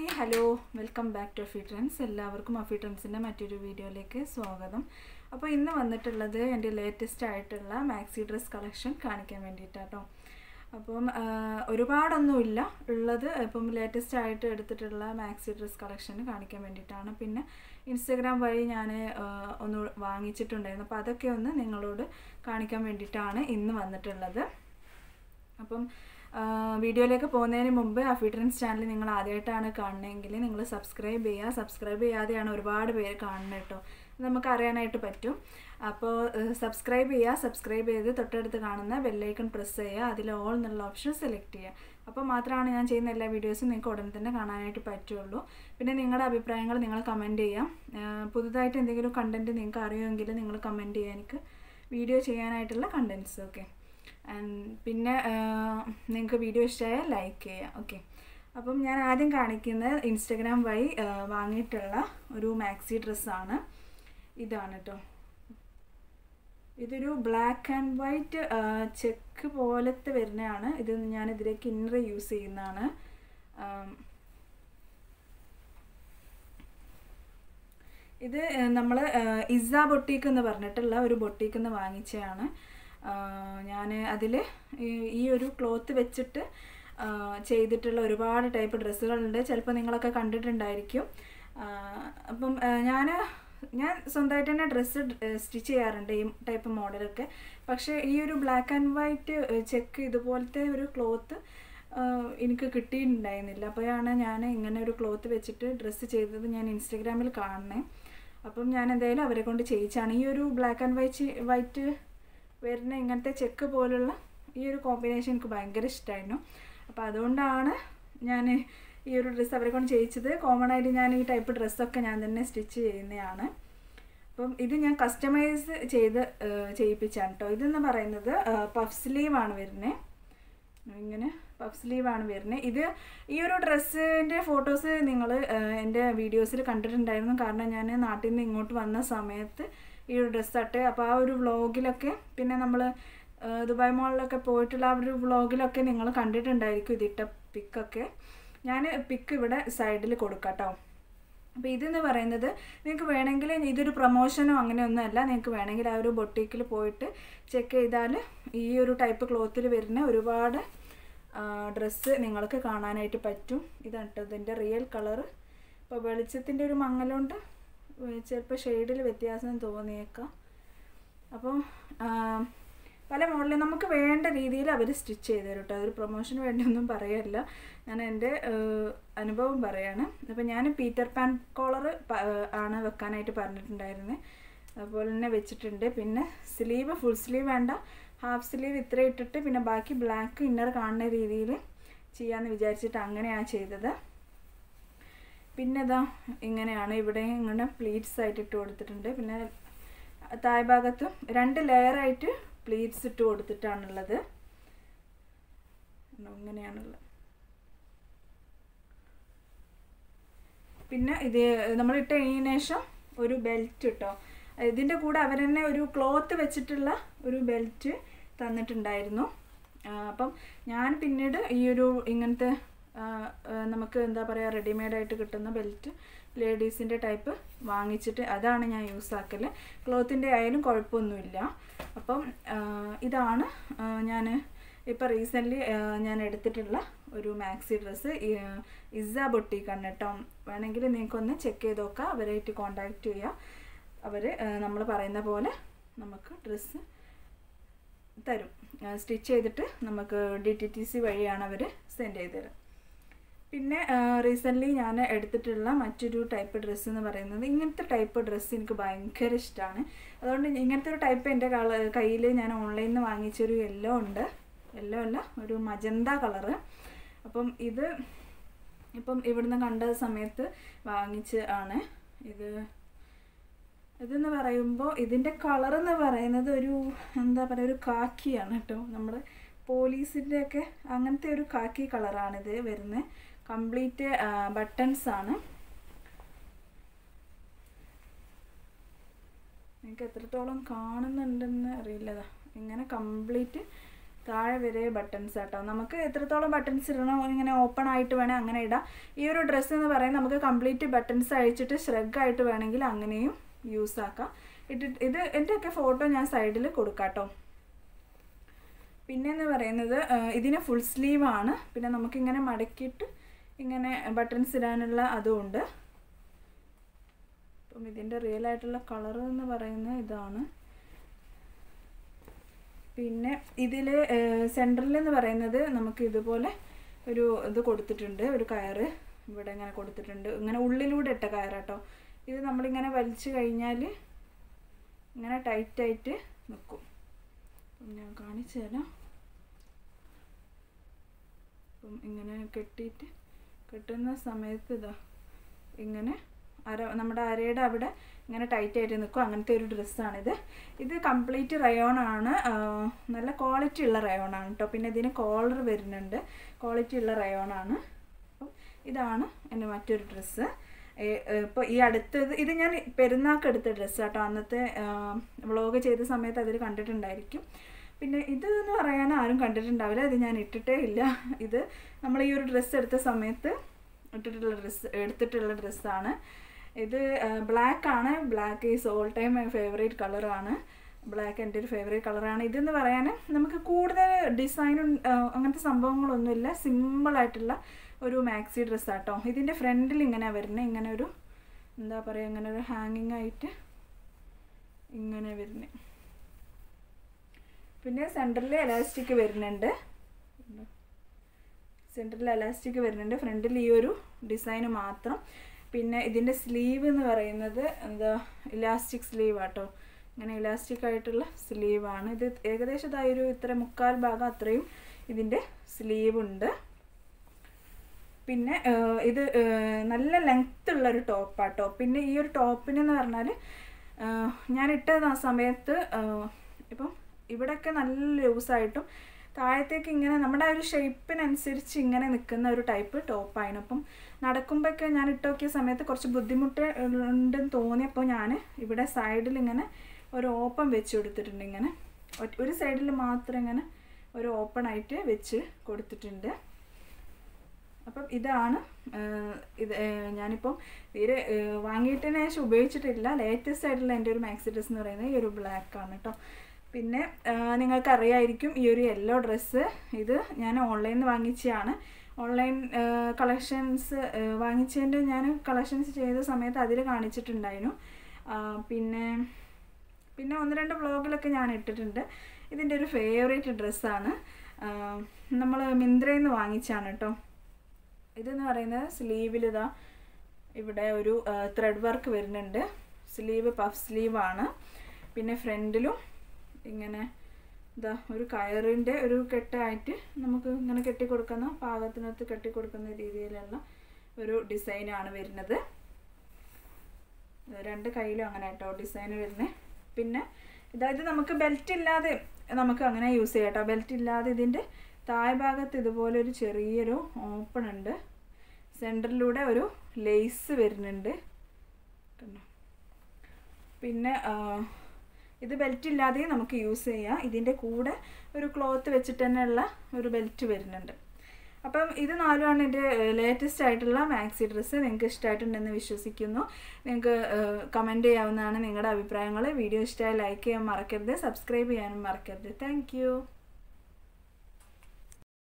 hello welcome back to Affi trends എല്ലാവർക്കും അഫി ട്രെൻഡ്സിൻ്റെ മറ്റൊരു വീഡിയോയിലേക്ക് സ്വാഗതം അപ്പോൾ ഇന്ന് വന്നിട്ടുള്ളത് എൻ്റെ ലേറ്റസ്റ്റ് ആയിട്ടുള്ള മാക്സി ഡ്രസ് കളക്ഷൻ കാണിക്കാൻ വേണ്ടിയിട്ടാട്ടോ അപ്പം ആ, ഒരുപാടൊന്നുമില്ല ഉള്ളത് ഇപ്പം ലേറ്റസ്റ്റ് ആയിട്ട് എടുത്തിട്ടുള്ള മാക്സി ഡ്രസ് കളക്ഷൻ കാണിക്കാൻ വേണ്ടിയിട്ടാണ് പിന്നെ ഇൻസ്റ്റഗ്രാം വഴി ഞാൻ ഒന്ന് വാങ്ങിച്ചിട്ടുണ്ടായിരുന്നു അപ്പോൾ അതൊക്കെ ഒന്ന് നിങ്ങളോട് കാണിക്കാൻ വേണ്ടിയിട്ടാണ് ഇന്ന് വന്നിട്ടുള്ളത് അപ്പം ആ, വീഡിയോയിലേക്ക് പോകുന്നതിന് മുമ്പ് അഫി ട്രെൻഡ്സ് ചാനൽ നിങ്ങൾ ആദ്യമായിട്ടാണ് കാണുന്നതെങ്കിൽ നിങ്ങൾ സബ്സ്ക്രൈബ് ചെയ്യുക സബ്സ്ക്രൈബ് ചെയ്യാതെയാണ് ഒരുപാട് പേര് കാണുന്നത് കേട്ടോ അത് നമുക്ക് അറിയാനായിട്ട് പറ്റും അപ്പോൾ സബ്സ്ക്രൈബ് ചെയ്യുക സബ്സ്ക്രൈബ് ചെയ്ത് തൊട്ടടുത്ത് കാണുന്ന ബെല്ലൈക്കൺ പ്രസ് ചെയ്യുക അതിൽ ഓൾ എന്നുള്ള ഓപ്ഷൻ സെലക്ട് ചെയ്യുക അപ്പോൾ മാത്രമാണ് ഞാൻ ചെയ്യുന്ന എല്ലാ വീഡിയോസും നിങ്ങൾക്ക് ഉടൻ തന്നെ കാണാനായിട്ട് പറ്റുള്ളൂ പിന്നെ നിങ്ങളുടെ അഭിപ്രായങ്ങൾ നിങ്ങൾ കമൻറ്റ് ചെയ്യാം ആ, പുതുതായിട്ട് എന്തെങ്കിലും കണ്ടൻറ്റ് നിങ്ങൾക്ക് അറിയുമെങ്കിൽ നിങ്ങൾ കമൻറ്റ് ചെയ്യുക എനിക്ക് വീഡിയോ ചെയ്യാനായിട്ടുള്ള കണ്ടൻറ്റ്സ് ഓക്കെ ആൻഡ് പിന്നെ നിങ്ങൾക്ക് വീഡിയോ ഇഷ്ടമായാൽ ലൈക്ക് ചെയ്യാം ഓക്കെ അപ്പം ഞാൻ ആദ്യം കാണിക്കുന്നത് ഇൻസ്റ്റഗ്രാം വഴി ആ, വാങ്ങിയിട്ടുള്ള ഒരു മാക്സി ഡ്രസ്സാണ് ഇതാണ് കേട്ടോ ഇതൊരു ബ്ലാക്ക് ആൻഡ് വൈറ്റ് ചെക്ക് പോലത്തെ വരുന്നതാണ് ഇത് ഞാൻ ഇതിലേക്ക് ഇന്നർ യൂസ് ചെയ്യുന്നതാണ് ആം, ഇത് നമ്മൾ ഇസ ബൊട്ടീക്ക് എന്ന് പറഞ്ഞിട്ടുള്ള ഒരു ബൊട്ടീക്ക് എന്ന് വാങ്ങിച്ചതാണ് ഞാൻ അതിൽ ഈ ഒരു ക്ലോത്ത് വെച്ചിട്ട് ആ, ചെയ്തിട്ടുള്ള ഒരുപാട് ടൈപ്പ് ഡ്രസ്സുകളുണ്ട് ചിലപ്പോൾ നിങ്ങളൊക്കെ കണ്ടിട്ടുണ്ടായിരിക്കും ആ, അപ്പം ഞാൻ ഞാൻ സ്വന്തമായിട്ട് തന്നെ ഡ്രസ്സ് സ്റ്റിച്ച് ചെയ്യാറുണ്ട് ഈ ടൈപ്പ് മോഡലൊക്കെ പക്ഷേ ഈ ഒരു ബ്ലാക്ക് ആൻഡ് വൈറ്റ് ചെക്ക് ഇതുപോലത്തെ ഒരു ക്ലോത്ത് എനിക്ക് കിട്ടിയിട്ടുണ്ടായിരുന്നില്ല അപ്പോഴാണ് ഞാൻ ഇങ്ങനെ ഒരു ക്ലോത്ത് വെച്ചിട്ട് ഡ്രസ്സ് ചെയ്തത് ഞാൻ ഇൻസ്റ്റഗ്രാമിൽ കാണണേ അപ്പം ഞാൻ എന്തായാലും അവരെ കൊണ്ട് ചെയ്യിച്ചാണ് ഈ ഒരു ബ്ലാക്ക് ആൻഡ് വൈറ്റ് വൈറ്റ് വരുന്ന ഇങ്ങനത്തെ ചെക്ക് പോലുള്ള ഈ ഒരു കോമ്പിനേഷൻ എനിക്ക് ഭയങ്കര ഇഷ്ടമായിരുന്നു അപ്പോൾ അതുകൊണ്ടാണ് ഞാൻ ഈ ഒരു ഡ്രസ്സ് അവരെ കൊണ്ട് ചെയ്യിച്ചത് കോമൺ ആയിട്ട് ഞാൻ ഈ ടൈപ്പ് ഡ്രസ്സൊക്കെ ഞാൻ തന്നെ സ്റ്റിച്ച് ചെയ്യുന്നതാണ് അപ്പം ഇത് ഞാൻ കസ്റ്റമൈസ് ചെയ്ത് ഏഹ്, ചെയ്യിപ്പിച്ചാണ് കേട്ടോ ഇതെന്ന് പറയുന്നത് പഫ് സ്ലീവാണ് വരുന്നത് ഇങ്ങനെ പഫ് സ്ലീവാണ് വരുന്നത് ഇത് ഈ ഒരു ഡ്രസ്സിൻ്റെ ഫോട്ടോസ് നിങ്ങൾ എൻ്റെ വീഡിയോസിൽ കണ്ടിട്ടുണ്ടായിരുന്നു കാരണം ഞാൻ നാട്ടിൽ നിന്ന് ഇങ്ങോട്ട് വന്ന സമയത്ത് ഈ ഒരു ഡ്രസ്സാട്ടെ അപ്പോൾ ആ ഒരു വ്ളോഗിലൊക്കെ പിന്നെ നമ്മൾ ദുബായ് മോളിലൊക്കെ പോയിട്ടുള്ള ആ ഒരു വ്ളോഗിലൊക്കെ നിങ്ങൾ കണ്ടിട്ടുണ്ടായിരിക്കും ഇതിട്ട പിക്കൊക്കെ ഞാൻ പിക്ക് ഇവിടെ സൈഡിൽ കൊടുക്കാം കേട്ടോ അപ്പോൾ ഇതെന്ന് പറയുന്നത് നിങ്ങൾക്ക് വേണമെങ്കിൽ ഇതൊരു പ്രൊമോഷനോ അങ്ങനെയൊന്നും അല്ല നിങ്ങൾക്ക് വേണമെങ്കിൽ ആ ഒരു ബൊട്ടീക്കിൽ പോയിട്ട് ചെക്ക് ചെയ്താൽ ഈ ഒരു ടൈപ്പ് ക്ലോത്തിൽ വരുന്ന ഒരുപാട് ഡ്രസ്സ് നിങ്ങൾക്ക് കാണാനായിട്ട് പറ്റും ഇതാണ് കേട്ടോ ഇതിൻ്റെ റിയൽ കളറ് ഇപ്പോൾ വെളിച്ചത്തിൻ്റെ ഒരു മങ്ങലുണ്ട് ചിലപ്പോൾ ഷെയ്ഡിൽ വ്യത്യാസം തോന്നിയേക്കാം അപ്പോൾ പല മോഡലും നമുക്ക് വേണ്ട രീതിയിൽ അവർ സ്റ്റിച്ച് ചെയ്ത് തരും കേട്ടോ അതൊരു പ്രൊമോഷന് വേണ്ടിയൊന്നും പറയല്ല ഞാൻ എൻ്റെ ഏഹ്, അനുഭവം പറയാണ് അപ്പോൾ ഞാൻ പീറ്റർ പാൻ കോളർ ആണ് വെക്കാനായിട്ട് പറഞ്ഞിട്ടുണ്ടായിരുന്നത് അതുപോലെ തന്നെ വെച്ചിട്ടുണ്ട് പിന്നെ സ്ലീവ് ഫുൾ സ്ലീവ് വേണ്ട ഹാഫ് സ്ലീവ് ഇത്ര ഇട്ടിട്ട് പിന്നെ ബാക്കി ബ്ലാക്ക് ഇന്നർ കാണുന്ന രീതിയിൽ ചെയ്യാമെന്ന് വിചാരിച്ചിട്ട് അങ്ങനെയാണ് ചെയ്തത് പിന്നെ ഇതാ ഇങ്ങനെയാണ് ഇവിടെ ഇങ്ങനെ പ്ലീറ്റ്സ് ആയിട്ട് ഇട്ട് കൊടുത്തിട്ടുണ്ട് പിന്നെ താഴ്ഭാഗത്തും രണ്ട് ലെയറായിട്ട് പ്ലീറ്റ്സ് ഇട്ട് കൊടുത്തിട്ടാണുള്ളത് ഉണ്ടോ, ഇങ്ങനെയാണുള്ളത് പിന്നെ ഇത് നമ്മൾ ഇട്ട് കഴിഞ്ഞതിന് ശേഷം ഒരു ബെൽറ്റ് കിട്ടോ ഇതിൻ്റെ കൂടെ അവർ തന്നെ ഒരു ക്ലോത്ത് വെച്ചിട്ടുള്ള ഒരു ബെൽറ്റ് തന്നിട്ടുണ്ടായിരുന്നു ആ, അപ്പം ഞാൻ പിന്നീട് ഈ ഒരു ഇങ്ങനത്തെ ആ, ആ, നമുക്ക് എന്താ പറയുക റെഡിമെയ്ഡായിട്ട് കിട്ടുന്ന ബെൽറ്റ് ലേഡീസിൻ്റെ ടൈപ്പ് വാങ്ങിച്ചിട്ട് അതാണ് ഞാൻ യൂസ് ആക്കൽ ക്ലോത്തിൻ്റെ ആയാലും കുഴപ്പമൊന്നുമില്ല അപ്പം ആ, ഇതാണ് ഞാൻ ഇപ്പോൾ റീസെൻ്റ്ലി ഞാൻ എടുത്തിട്ടുള്ള ഒരു മാക്സി ഡ്രസ്സ് ഇസ ബൊട്ടീക്കാണ് കേട്ടോ വേണമെങ്കിൽ നിങ്ങൾക്കൊന്ന് ചെക്ക് ചെയ്ത് നോക്കാം അവരായിട്ട് കോണ്ടാക്ട് ചെയ്യുക അവർ നമ്മൾ പറയുന്ന പോലെ നമുക്ക് ഡ്രസ്സ് തരും സ്റ്റിച്ച് ചെയ്തിട്ട് നമുക്ക് ഡി ടി ടി സി വഴിയാണ് അവർ സെൻഡ് ചെയ്ത് തരും പിന്നെ റീസെൻ്റ്ലി ഞാൻ എടുത്തിട്ടുള്ള മറ്റൊരു ടൈപ്പ് ഡ്രസ്സ് എന്ന് പറയുന്നത് ഇങ്ങനത്തെ ടൈപ്പ് ഡ്രസ്സ് എനിക്ക് ഭയങ്കര ഇഷ്ടമാണ് അതുകൊണ്ട് ഇങ്ങനത്തെ ഒരു ടൈപ്പ് എൻ്റെ കള കയ്യിൽ ഞാൻ ഓൺലൈനിൽ നിന്ന് വാങ്ങിച്ചൊരു യെല്ലോ ഉണ്ട് യെല്ലോ അല്ല ഒരു മജന്ത കളറ് അപ്പം ഇത് ഇപ്പം ഇവിടുന്ന് കണ്ട സമയത്ത് വാങ്ങിച്ച് ആണ് ഇത് ഇതെന്ന് പറയുമ്പോൾ ഇതിൻ്റെ കളർ എന്ന് പറയുന്നത് ഒരു എന്താ പറയുക ഒരു കാക്കിയാണ് കേട്ടോ നമ്മുടെ പോലീസിൻ്റെ ഒക്കെ അങ്ങനത്തെ ഒരു കാക്കി കളറാണിത് വരുന്നത് കംപ്ലീറ്റ് ബട്ടൺസ് ആണ് എനിക്ക് എത്രത്തോളം കാണുന്നുണ്ടെന്ന് അറിയില്ലതാ ഇങ്ങനെ കംപ്ലീറ്റ് താഴെ വരെ ബട്ടൺസ് ആട്ടോ നമുക്ക് എത്രത്തോളം ബട്ടൺസ് ഇടണം ഇങ്ങനെ ഓപ്പൺ ആയിട്ട് വേണേൽ അങ്ങനെ ഇടാം ഈ ഒരു ഡ്രസ്സ് എന്ന് പറയുന്നത് നമുക്ക് കംപ്ലീറ്റ് ബട്ടൺസ് അഴിച്ചിട്ട് ഷ്രഗ് ആയിട്ട് വേണമെങ്കിൽ അങ്ങനെയും യൂസ് ആക്കാം ഇട്ടിട്ട് ഇത് എൻ്റെയൊക്കെ ഫോട്ടോ ഞാൻ സൈഡിൽ കൊടുക്കാം കേട്ടോ പിന്നെന്ന് പറയുന്നത് ആ, ഇതിന് ഫുൾ സ്ലീവ് ആണ് പിന്നെ നമുക്കിങ്ങനെ മടക്കിയിട്ട് ഇങ്ങനെ ബട്ടൺസ് ഇടാനുള്ള അതുമുണ്ട് അപ്പം ഇതിൻ്റെ റിയൽ ആയിട്ടുള്ള കളർ എന്ന് പറയുന്നത് ഇതാണ് പിന്നെ ഇതിൽ സെൻറ്ററിൽ എന്ന് പറയുന്നത് നമുക്ക് ഇതുപോലെ ഒരു ഇത് കൊടുത്തിട്ടുണ്ട് ഒരു കയറ് ഇവിടെ ഇങ്ങനെ കൊടുത്തിട്ടുണ്ട് ഇങ്ങനെ ഉള്ളിലൂടെ ഇട്ട കയറാട്ടോ ഇത് നമ്മളിങ്ങനെ വലിച്ചു കഴിഞ്ഞാൽ ഇങ്ങനെ ടൈറ്റായിട്ട് നിൽക്കും അപ്പം ഞാൻ കാണിച്ചു തരാം അപ്പം ഇങ്ങനെ കെട്ടിയിട്ട് കെട്ടുന്ന സമയത്ത് ഇതാ ഇങ്ങനെ അര നമ്മുടെ അരയുടെ അവിടെ ഇങ്ങനെ ടൈറ്റ് ആയിട്ട് നിൽക്കും അങ്ങനത്തെ ഒരു ഡ്രസ്സാണിത് ഇത് കംപ്ലീറ്റ് റയോൺ ആണ് ആ, നല്ല ക്വാളിറ്റി ഉള്ള റയോൺ ആണ് കേട്ടോ പിന്നെ ഇതിന് കോളർ വരുന്നുണ്ട് ക്വാളിറ്റി ഉള്ള റയോൺ ആണ് അപ്പം ഇതാണ് എൻ്റെ മറ്റൊരു ഡ്രസ്സ് ഇപ്പോൾ ഈ അടുത്തത് ഇത് ഞാൻ പെരുന്നാൾക്ക് എടുത്ത ഡ്രസ്സ് കേട്ടോ അന്നത്തെ വ്ളോഗ് ചെയ്ത സമയത്ത് അതിൽ കണ്ടിട്ടുണ്ടായിരിക്കും പിന്നെ ഇത് എന്ന് പറയാൻ ആരും കണ്ടിട്ടുണ്ടാവില്ല ഇത് ഞാൻ ഇട്ടിട്ടേ ഇല്ല ഇത് നമ്മൾ ഈ ഒരു ഡ്രസ്സ് എടുത്ത സമയത്ത് ഇട്ടിട്ടുള്ള ഡ്രസ്സ് എടുത്തിട്ടുള്ള ഡ്രസ്സാണ് ഇത് ബ്ലാക്ക് ആണ് black is all time my favourite കളറാണ് ബ്ലാക്ക് എൻ്റെ ഒരു ഫേവറേറ്റ് കളറാണ് ഇതെന്ന് പറയാൻ നമുക്ക് കൂടുതൽ ഡിസൈനും അങ്ങനത്തെ സംഭവങ്ങളൊന്നുമില്ല സിമ്പിളായിട്ടുള്ള ഒരു മാക്സി ഡ്രസ്സാട്ടോ ഇതിൻ്റെ ഫ്രണ്ടിൽ ഇങ്ങനെ വരുന്നത് ഇങ്ങനെ ഒരു എന്താ പറയുക ഇങ്ങനെ ഒരു ഹാങ്ങിങ് ആയിട്ട് ഇങ്ങനെ വരുന്നത് പിന്നെ സെൻറ്ററിൽ എലാസ്റ്റിക് വരുന്നുണ്ട് സെൻറ്ററിൽ എലാസ്റ്റിക് വരുന്നുണ്ട് ഫ്രണ്ടിൽ ഈ ഒരു ഡിസൈൻ മാത്രം പിന്നെ ഇതിൻ്റെ സ്ലീവ് എന്ന് പറയുന്നത് എന്താ ഇലാസ്റ്റിക് സ്ലീവ് ആട്ടോ ഇങ്ങനെ ഇലാസ്റ്റിക് ആയിട്ടുള്ള സ്ലീവാണ് ഇത് ഏകദേശം ഇതാ ഒരു ഇത്ര മുക്കാൽ ഭാഗം അത്രയും ഇതിൻ്റെ സ്ലീവ് ഉണ്ട് പിന്നെ ഏഹ്, ഇത് ഏഹ്, നല്ല ലെങ്ത് ഉള്ള ഒരു ടോപ്പാട്ടോ പിന്നെ ഈ ഒരു ടോപ്പിനെന്ന് പറഞ്ഞാൽ ഏഹ്, ഞാൻ ഇട്ടത് ആ സമയത്ത് ഏഹ്, ഇപ്പം ഇവിടെയൊക്കെ നല്ല ലൂസായിട്ടും താഴത്തേക്ക് ഇങ്ങനെ നമ്മുടെ ആ ഒരു ഷേപ്പിനനുസരിച്ച് ഇങ്ങനെ നിൽക്കുന്ന ഒരു ടൈപ്പ് ടോപ്പായിരുന്നു അപ്പം നടക്കുമ്പോഴൊക്കെ ഞാൻ ഇട്ട് നോക്കിയ സമയത്ത് കുറച്ച് ബുദ്ധിമുട്ട് ഉണ്ടെന്ന് തോന്നിയപ്പോൾ ഞാൻ ഇവിടെ സൈഡിൽ ഇങ്ങനെ ഒരു ഓപ്പൺ വെച്ച് കൊടുത്തിട്ടുണ്ട് ഇങ്ങനെ ഒറ്റ- ഒരു സൈഡിൽ മാത്രം ഇങ്ങനെ ഒരു ഓപ്പൺ ആയിട്ട് വെച്ച് കൊടുത്തിട്ടുണ്ട് അപ്പം ഇതാണ് ആഹ് ഇത് ആഹ് ഞാനിപ്പം തീരെ ആഹ് വാങ്ങിയിട്ടതിന് ശേഷം ഉപയോഗിച്ചിട്ടില്ല ലേറ്റസ്റ്റ് ആയിട്ടുള്ള എൻ്റെ ഒരു മാക്സി ഡ്രസ്സ് എന്ന് പറയുന്നത് ഈ ഒരു ബ്ലാക്ക് ആണ് കേട്ടോ പിന്നെ ആഹ് നിങ്ങൾക്ക് അറിയായിരിക്കും ഈ ഒരു യെല്ലോ ഡ്രസ്സ് ഇത് ഞാൻ ഓൺലൈനിൽ നിന്ന് വാങ്ങിച്ചതാണ് ഓൺലൈൻ കളക്ഷൻസ് വാങ്ങിച്ചതിൻ്റെ ഞാൻ കളക്ഷൻസ് ചെയ്ത സമയത്ത് അതിൽ കാണിച്ചിട്ടുണ്ടായിരുന്നു ആഹ് പിന്നെ പിന്നെ ഒന്ന് രണ്ട് വ്ളോഗിലൊക്കെ ഞാൻ ഇട്ടിട്ടുണ്ട് ഇതിൻ്റെ ഒരു ഫേവറേറ്റ് ഡ്രസ്സാണ് നമ്മൾ മിന്ത്രയിൽ നിന്ന് വാങ്ങിച്ചാണ് കേട്ടോ ഇതെന്ന് പറയുന്നത് സ്ലീവിൽ ഇതാ ഇവിടെ ഒരു ത്രെഡ് വർക്ക് വരുന്നുണ്ട് സ്ലീവ് പഫ് സ്ലീവാണ് പിന്നെ ഫ്രണ്ടിലും ഇങ്ങനെ ഇതാ ഒരു കയറിൻ്റെ ഒരു കെട്ടായിട്ട് നമുക്ക് ഇങ്ങനെ കെട്ടി കൊടുക്കുന്ന പാകത്തിനകത്ത് കെട്ടി കൊടുക്കുന്ന രീതിയിലുള്ള ഒരു ഡിസൈനാണ് വരുന്നത് രണ്ട് കയ്യിലും അങ്ങനെ കേട്ടോ ഡിസൈൻ വരുന്നത് പിന്നെ ഇതായത് നമുക്ക് ബെൽറ്റ് ഇല്ലാതെ നമുക്ക് അങ്ങനെ യൂസ് ചെയ്യാം കേട്ടോ ബെൽറ്റ് ഇല്ലാതെ ഇതിൻ്റെ താഴെ ഭാഗത്ത് ഇതുപോലെ ഒരു ചെറിയൊരു ഓപ്പൺ ഉണ്ട് സെൻറ്ററിലൂടെ ഒരു ലേസ് വരുന്നുണ്ട് കണ്ടോ പിന്നെ ആ, ഇത് ബെൽറ്റ് ഇല്ലാതെയും നമുക്ക് യൂസ് ചെയ്യാം ഇതിൻ്റെ കൂടെ ഒരു ക്ലോത്ത് വെച്ചിട്ട് തന്നെയുള്ള ഒരു ബെൽറ്റ് വരുന്നുണ്ട് അപ്പം ഇത് നാലുമാണ് എൻ്റെ ലേറ്റസ്റ്റ് ആയിട്ടുള്ള മാക്സി ഡ്രസ്സ് നിങ്ങൾക്ക് ഇഷ്ടമായിട്ടുണ്ടെന്ന് വിശ്വസിക്കുന്നു നിങ്ങൾക്ക് കമൻറ്റ് ചെയ്യാവുന്നതാണ് നിങ്ങളുടെ അഭിപ്രായങ്ങൾ വീഡിയോ ഇഷ്ടമായി ലൈക്ക് ചെയ്യാൻ മറക്കരുത് സബ്സ്ക്രൈബ് ചെയ്യാനും മറക്കരുത് താങ്ക്